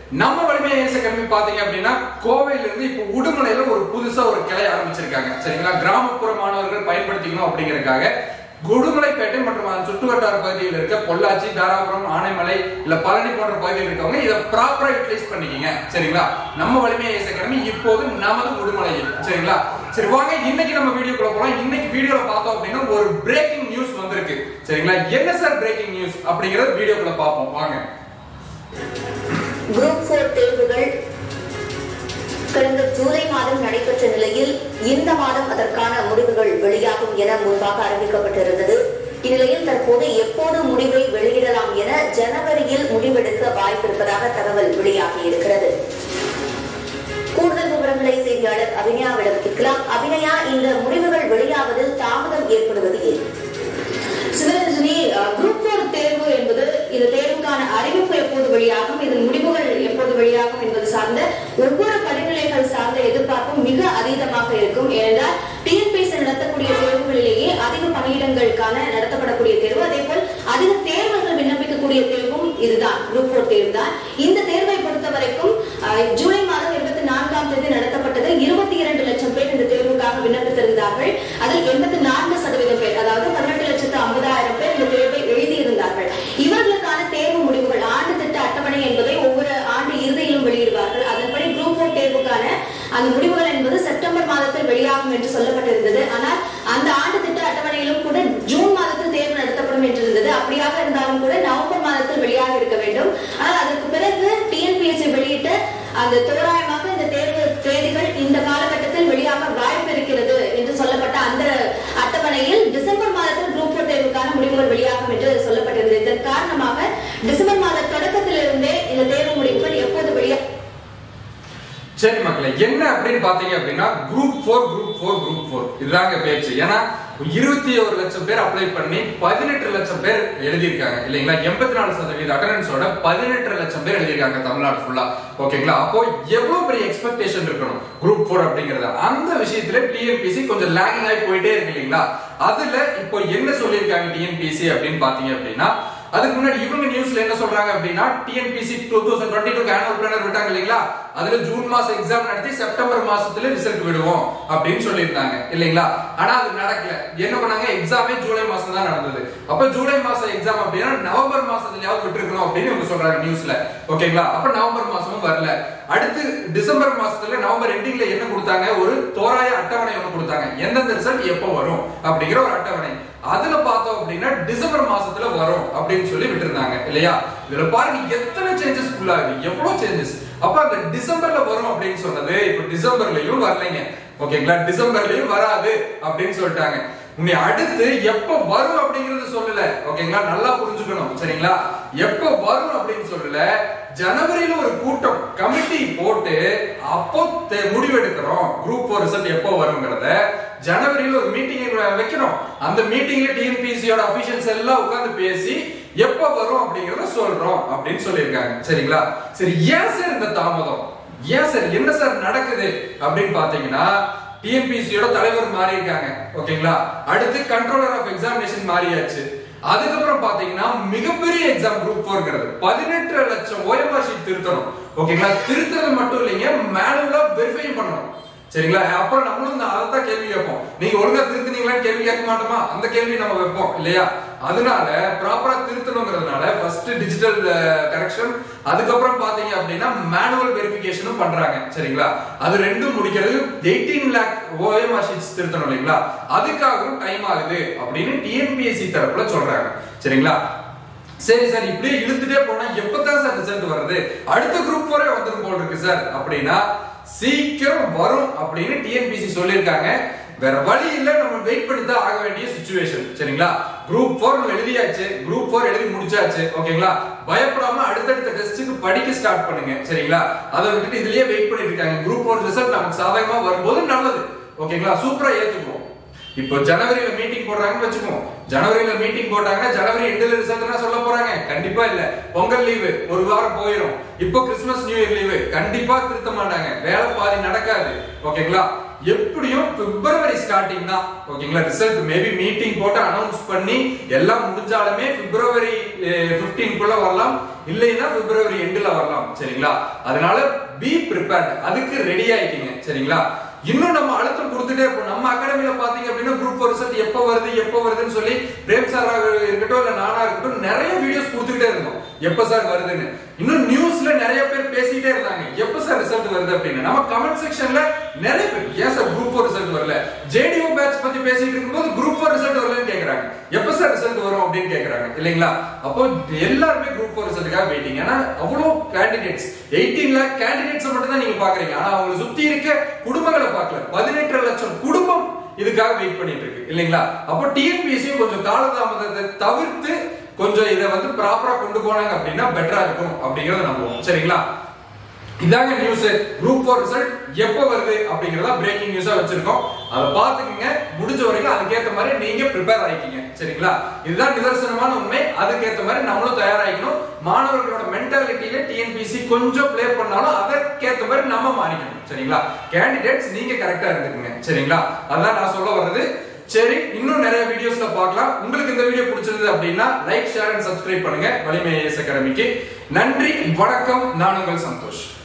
நம்ம வலிமை as academy பாத்தீங்க அப்படின்னா கோவையில இருந்து இப்போ உடுமலையில ஒரு புதுசா ஒரு கிளை ஆரம்பிச்சிருக்காங்க சரிங்களா கிராமப்புற மாணவர்கள் பயன்படுத்திக்கணும் அப்படிங்கறதுக்காக உடுமலைப்பேட்டை மற்றும் அதன் சுற்றுவட்டார பகுதியில் இருக்க பொள்ளாச்சி தாராபுரம் ஆனைமலை இல்ல பழனி போன்ற பகுதியில் இருக்கவங்க இதை ப்ராப்பரா யூட்டிலைஸ் பண்ணிக்கங்க சரிங்களா நம்ம வலிமை ஏஎஸ் அகாடமி இப்போது நமது உடுமலையில் சரிங்களா சரி வாங்க இன்னைக்கு நம்ம வீடியோக்குள்ள போலாம் இன்னைக்கு வீடியோல பார்த்தோம் அப்படின்னா ஒரு பிரேக்கிங் நியூஸ் வந்திருக்கு சரிங்களா என்ன சார் பிரேக்கிங் நியூஸ் அப்படிங்கறது வீடியோக்குள்ள பார்ப்போம் வாங்க குரூப் போர் தேர்வுகள் கடந்த ஜூலை மாதம் நடைபெற்ற நிலையில் இந்த மாதம் அதற்கான முடிவுகள் வெளியாகும் என முன்பாக அறிவிக்கப்பட்டிருந்தது இந்நிலையில் தற்போது எப்போது முடிவை வெளியிடலாம் என ஜனவரியில் முடிவெடுக்க வாய்ப்பிருப்பதாக தகவல் வெளியாகியிருக்கிறது கூடுதல் விவரங்களை செய்தியாளர் அபிநயாவிடம் கேட்கலாம் அபிநயா இந்த முடிவுகள் வெளியாவதில் தாமதம் ஏற்படுவது ஏன் சிவரஞ்சனி குரூப் போர் தேர்வு என்பது இந்த தேர்வுக்கான அறிவிப்பு எப்போது வெளியாகும் இதன் முடிவுகள் எப்போது வெளியாகும் என்பது சார்ந்த ஒவ்வொரு படிநிலைகள் சார்ந்த எதிர்பார்ப்பும் மிக அதீதமாக இருக்கும் ஏனென்றால் டிஎன்பிஎஸ்சி நடத்தக்கூடிய தேர்வுகளிலேயே அதிக பணியிடங்களுக்கான நடத்தப்படக்கூடிய தேர்வு அதே போல் அதிக தேர்வுகள் விண்ணப்பிக்கக்கூடிய தேர்வும் இதுதான் குரூப் போர் தேர்வு தான் இந்த தேர்வை பொறுத்த வரைக்கும் அஹ், ஜூலை மாதம் இருபத்தி நான்காம் தேதி நடத்தப்பட்டது இருபத்தி இரண்டு லட்சம் பேர் இந்த தேர்வுக்காக விண்ணப்பித்திருந்தார்கள் அதில் எண்பத்தி நான்கு சதவீதம் பேர் அதாவது பதினெட்டு லட்சத்து ஐம்பதாயிரம் பேர் இந்த தேர்வை எழுதியிருந்தார்கள் இவர்களுக்கான தேர்வு முடிவுகள் ஆண்டு திட்ட அட்டவணை என்பதை ஒவ்வொரு ஆண்டு இறுதியிலும் வெளியிடுவார்கள் அதன்படி குரூப் போர் தேர்வுக்கான அந்த முடிவுகள் என்பது செப்டம்பர் மாதத்தில் வெளியாகும் என்று சொல்லப்பட்டிருந்தது ஆனால் அந்த ஆண்டு திட்ட அட்டவணையிலும் கூட ஜூன் மாதத்தில் தேர்வு நடத்தப்படும் என்று இருந்தது அப்படியாக இருந்தாலும் கூட நவம்பர் மாதத்தில் வெளியாக இருக்க வேண்டும் ஆனால் அதற்கு பிறகு டிஎன்பிஎஸ்சி வெளியிட்ட அந்த தோராயமாக இந்த தேர்வு தேதிகள் இந்த காலகட்டத்தில் வெளியாக வாய்ப்பு இருக்கிறது என்று சொல்லப்பட்ட அந்த அட்டவணையில் டிசம்பர் மாதத்தில் குரூப் போர் தேர்வுக்கான முடிவுகள் வெளியாகும் என்று சொல்லப்பட்டிருந்தது இதன் காரணமாக டிசம்பர் மாத தொடக்கத்திலிருந்தே இந்த தேர்வு முடிவுகள் எப்போது வெளியாக சரி மக்களே என்ன அப்படின்னு பாத்தீங்க அப்படின்னா group four group four group four இதுதாங்க பேச்சு ஏன்னா இருபத்தி ஒரு லட்சம் பேர் அப்ளை பண்ணி பதினெட்டு லட்சம் பேர் எழுதியிருக்காங்க இல்லைங்களா எண்பத்தி நாலு சதவீத அட்டண்டன்ஸோட பதினெட்டு லட்சம் பேர் எழுதியிருக்காங்க தமிழ்நாடு ஃபுல்லா ஓகேங்களா அப்போ எவ்வளவு பெரிய எக்ஸ்பெக்டேஷன் இருக்கணும் குரூப் ஃபோர் அப்படிங்கறது அந்த விஷயத்துல டிஎன்பிசி கொஞ்சம் லேகிங் ஆகி போயிட்டே இருக்கு இல்லைங்களா அதுல இப்போ என்ன சொல்லியிருக்காங்க டிஎன்பிசி அப்படின்னு பாத்தீங்க அப்படின்னா அதுக்கு முன்னாடி இவங்க நியூஸ்ல என்ன சொல்றாங்க அப்படின்னா TNPSC two thousand twenty two annual planner விட்டாங்க இல்லைங்களா அதுல ஜூன் மாசம் எக்ஸாம் நடத்தி செப்டம்பர் மாசத்துல ரிசல்ட் விடுவோம் அப்படின்னு சொல்லியிருந்தாங்க இல்லைங்களா ஆனா அது நடக்கல என்ன பண்ணாங்க எக்ஸாமே ஜூலை மாசம் தான் நடந்தது அப்ப ஜூலை மாசம் எக்ஸாம் அப்படின்னா நவம்பர் மாசத்துலயாவது விட்டுருக்கணும் அப்படின்னு இவங்க சொல்றாங்க நியூஸ்ல ஓகேங்களா அப்ப நவம்பர் மாசமும் வரல அடுத்து டிசம்பர் மாசத்துல நவம்பர் எண்டிங்ல என்ன கொடுத்தாங்க ஒரு தோராய அட்டவணை ஒன்று கொடுத்தாங்க எந்தெந்த ரிசல்ட் எப்போ வரும் அப்படிங்கிற ஒரு அட்டவணை அதுல பார்த்தோம் அப்படின்னா டிசம்பர் மாசத்துல வரும் அப்படின்னு சொல்லி விட்டுருந்தாங்க இல்லையா இதுல பாருங்க எத்தனை சேஞ்சஸ் ஃபுல்லாகுது எவ்வளவு சேஞ்சஸ் அப்ப அந்த டிசம்பர்ல வரும் அப்படின்னு சொன்னது இப்ப டிசம்பர்லயும் வரலைங்க ஓகேங்களா டிசம்பர்லயும் வராது அப்படின்னு சொல்லிட்டாங்க உன்னை அடுத்து எப்ப வரும் அப்படிங்கறது சொல்லல ஓகேங்களா நல்லா புரிஞ்சுக்கணும் சரிங்களா எப்ப வரும் அப்படின்னு சொல்லல ஜனவரியில ஒரு கூட்டம் கமிட்டி போட்டு அப்போ தே- முடிவெடுக்கிறோம் குரூப் ஃபோர் ரிசல்ட் எப்போ வருங்கிறத ஜனவரியில ஒரு மீட்டிங் வைக்கிறோம் அந்த மீட்டிங்ல டிஎன்பிசியோட அபிஷியல்ஸ் எல்லாம் உட்கார்ந்து பேசி எப்போ வரும் அப்படிங்கறத சொல்றோம் அப்படின்னு சொல்லியிருக்காங்க சரிங்களா சரி ஏன் சார் இந்த தாமதம் ஏன் சார் என்ன சார் நடக்குது அப்படின்னு பாத்தீங்கன்னா டிஎன்பிசியோட தலைவர் மாறி இருக்காங்க ஓகேங்களா அடுத்து கண்ட்ரோலர் ஆஃப் எக்ஸாமினேஷன் மாறியாச்சு அதுக்கப்புறம் பாத்தீங்கன்னா மிகப்பெரிய எக்ஸாம் குரூப் போர்ங்கிறது பதினெட்டு லட்சம் ஓஎம்ஆர் ஷீட் திருத்தணும் ஓகேங்களா திருத்தது மட்டும் இல்லைங்க மேனுவலா வெரிஃபை பண்ணணும் சரிங்களா அப்புறம் நம்மளும் இந்த அதைத்தான் கேள்வி கேட்போம் நீங்க ஒழுங்கா திருத்தினீங்களான்னு கேள்வி கேட்க மாட்டோமா அந்த கேள்வி நம்ம வைப்போம் இல்லையா அதனால ப்ராப்பரா திருத்தணுங்கிறதுனால ஃபர்ஸ்ட் டிஜிட்டல் கரெக்ஷன் அதுக்கப்புறம் பாத்தீங்க அப்படின்னா மேனுவல் வெரிஃபிகேஷனும் பண்றாங்க சரிங்களா அது ரெண்டும் முடிக்கிறது எயிட்டீன் லேக் ஓஎம்ஆர் ஷீட்ஸ் திருத்தணும் இல்லைங்களா அதுக்காகவும் டைம் ஆகுது அப்படின்னு டிஎன்பிஎஸ்சி தரப்புல சொல்றாங்க சரிங்களா சரி சார் இப்படியே இழுத்துட்டே போனா எப்பதான் சார் ரிசல்ட் வருது அடுத்த குரூப் போரே வந்துரும் போல் இருக்கு சார் அப்படின்னா சீக்கிரம் வரும் அப்படின்னு டிஎன்பிசி சொல்லியிருக்காங்க வேற வழி இல்ல நம்ம வெயிட் பண்ணி தான் ஆக வேண்டிய சுச்சுவேஷன் சரிங்களா குரூப் ஃபோர் நம்ம எழுதியாச்சு குரூப் ஃபோர் எழுதி முடிச்சாச்சு ஓகேங்களா பயப்படாம அடுத்தடுத்த டெஸ்ட்டுக்கு படிக்க ஸ்டார்ட் பண்ணுங்க சரிங்களா அதை விட்டுட்டு இதுலயே வெயிட் பண்ணிட்டு இருக்காங்க குரூப் ஃபோர் ரிசல்ட் நமக்கு சாதகமா வரும்போது நல்லது ஓகேங்களா சூப்பரா ஏத்துக்குவோம் இப்போ ஜனவரியில மீட்டிங் போடுறாங்கன்னு வச்சுக்கோம் ஜனவரியில மீட்டிங் போட்டாங்கன்னா ஜனவரி எண்டுல ரிசல்ட் என்ன சொல்ல போறாங்க கண்டிப்பா இல்ல பொங்கல் லீவு ஒரு வாரம் போயிடும் இப்போ கிறிஸ்மஸ் நியூ இயர் லீவு கண்டிப்பா திருத்த மாட்டாங்க வேலை பாதி நடக்காது ஓகேங்களா எப்படியும் பிப்ரவரி ஸ்டார்டிங் தான் ஓகேங்களா ரிசல்ட் மேபி மீட்டிங் போட்டு அனௌன்ஸ் பண்ணி எல்லாம் முடிஞ்சாலுமே பிப்ரவரி 15 குள்ள வரலாம் இல்லைன்னா பிப்ரவரி எண்டுல வரலாம் சரிங்களா அதனால பி ப்ரிப்பேர்ட் அதுக்கு ரெடி ஆயிட்டீங்க சரிங்களா இன்னும் நம்ம அழுத்தம் கொடுத்துட்டே இருப்போம் நம்ம அகாடமில பாத்தீங்க அப்படின்னா குரூப் ஃபோர் ரிசல்ட் எப்போ வருது எப்போ வருதுன்னு சொல்லி பிரேம் சார் இருக்கட்டும் இல்ல நானா இருக்கட்டும் நிறைய வீடியோஸ் கொடுத்துக்கிட்டே இருந்தோம் எப்ப சார் வருதுன்னு இன்னும் நியூஸ்ல நிறைய பேர் பேசிட்டே இருந்தாங்க எப்ப சார் ரிசல்ட் வருது அப்படின்னு நம்ம கமெண்ட் செக்ஷன்ல நிறைய பேர் ஏன் சார் குரூப் ஃபோர் ரிசல்ட் வரல ஜேடிஓ பேட்ச் பத்தி பேசிட்டு இருக்கும்போது குரூப் ஃபோர் ரிசல்ட் வரலன்னு கேக்குறாங்க எப்ப சார் ரிசல்ட் வரும் அப்படின்னு கேக்குறாங்க இல்லைங்களா அப்போ எல்லாருமே குரூப் ஃபோர் ரிசல்ட்டுக்காக வெயிட்டிங் ஏன்னா அவ்வளோ கேண்டிடேட்ஸ் எயிட்டீன் லேக் கேண்டிடேட்ஸ் மட்டும் தான் நீங்க பாக்குறீங்க ஆனா அவங்களை சுத்தி இருக்க குடும்பங்களை பார்க்கல பதினெட்டு லட்சம் குடும்பம் இதுக்காக வெயிட் பண்ணிட்டு இருக்கு இல்லைங்களா அப்போ டிஎன்பிஎஸ்சி கொஞ்சம் காலதாமதத்தை தவிர்த்து கொஞ்சம் இதை வந்து ப்ராப்பரா கொண்டு போனாங்க அப்படின்னா பெட்டரா இருக்கும் அப்படிங்கறத நம்புவோம் சரிங்களா இதாங்க நியூஸ் குரூப் ஃபோர் ரிசல்ட் எப்போ வருது அப்படிங்கறத பிரேக்கிங் நியூஸா வச்சிருக்கோம் அதை பார்த்துக்குங்க முடிஞ்ச வரைக்கும் அதுக்கேற்ற மாதிரி நீங்க ப்ரிப்பேர் ஆயிக்கிங்க சரிங்களா இதுதான் நிதர்சனமான உண்மை அதுக்கேற்ற மாதிரி நம்மளும் தயாராகிக்கணும் மாணவர்களோட மென்டாலிட்டியில டிஎன்பிசி கொஞ்சம் ப்ளே பண்ணாலும் அதற்கேற்ற மாதிரி நம்ம மாறிக்கணும் சரிங்களா கேண்டிடேட்ஸ் நீங்க கரெக்டா இருந்துக்குங்க சரிங்களா அதான் நான் சொல்ல வர்றது சரி இன்னும் நிறைய வீடியோஸ்ல பார்க்கலாம் உங்களுக்கு இந்த வீடியோ பிடிச்சிருந்தது அப்படின்னா லைக் ஷேர் அண்ட் சப்ஸ்கிரைப் பண்ணுங்க வலிமை ஐஎஸ் அகாடமிக்கு நன்றி வணக்கம் நான் உங்கள் சந்தோஷ்